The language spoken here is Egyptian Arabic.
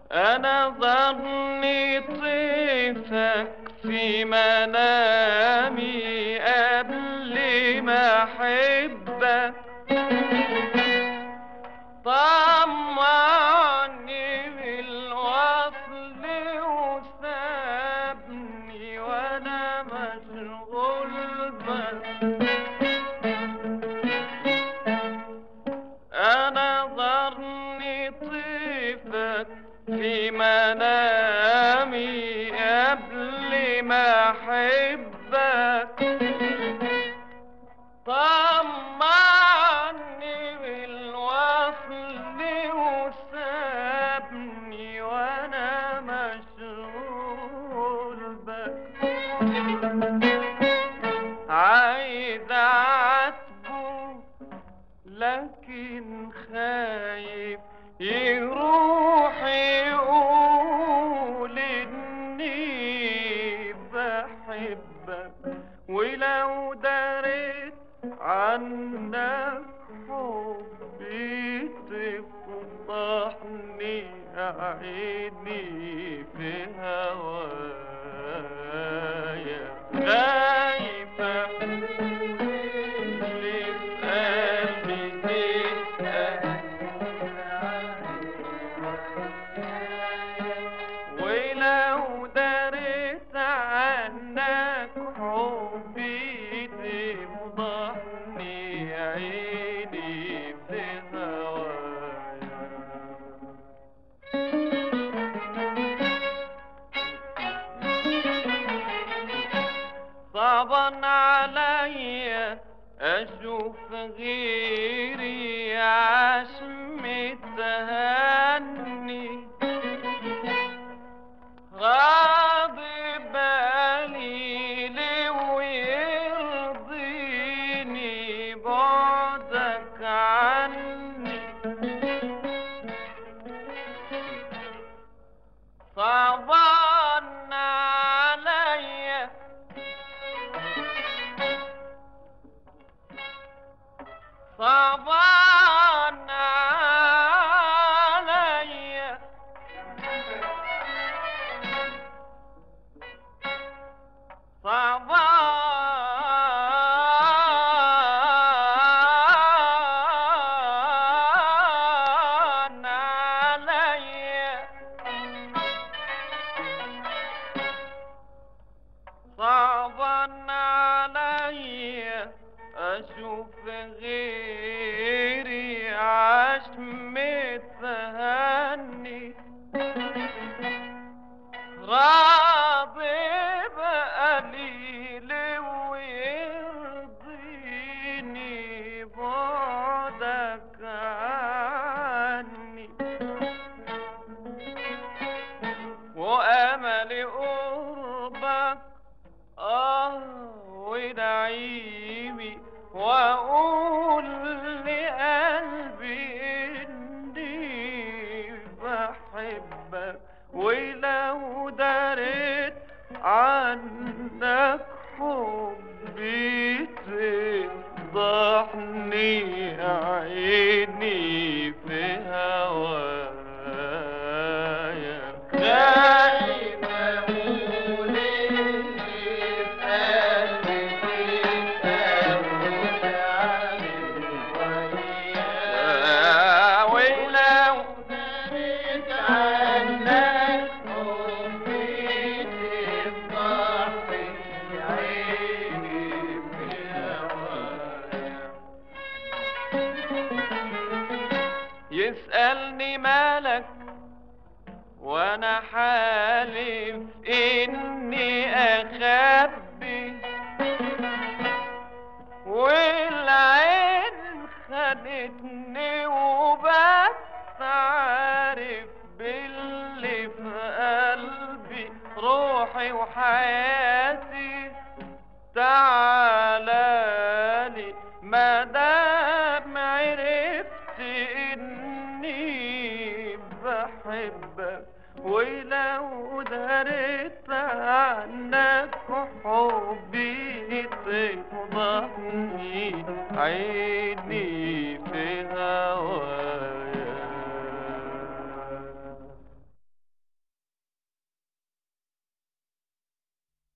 أنا ظني طيفك في منامي قبل ما أحبك طمعني بالوصل وسابني وأنا مشغول بك أنا ظني طيفك في منامي قبل ما أحبك طمعني بالوصل وسابني وأنا مشغول بك عايز أعاتبه لكن خايف يروح يقول اني بحبك ولو دريت عنك حبي تفضحني عيني في هوايا خايفة اللي في قلبي تسأل ولو دريت عنك حبي تفضحني عيني في هوايا صعبا عليا اشوف غيري عشم تهني غاضب بالي ويرضيني بعدك عني صعبان عليا صعبان عليا صعبان عليا صعبا عليا اشوف غيري عشم تهني راضي بقليل ويرضيني بعدك عني وامل قربك اه ونعيمي واقول لقلبي اني بحبك ولو دريت عنك حبي تفضحني عيني في هوايا خايف اقول اني في قلبي تتهون عليك ولو دريت عنك حبي تفضحني عيني في هوايا يسألني مالك وانا حالف اني اخبي والعين خدتني وبس عارف باللي في قلبي روحي وحياتي تعالالي ما دام عرفت اني بحبك ولو دريت عنك حبي تفضحني عيني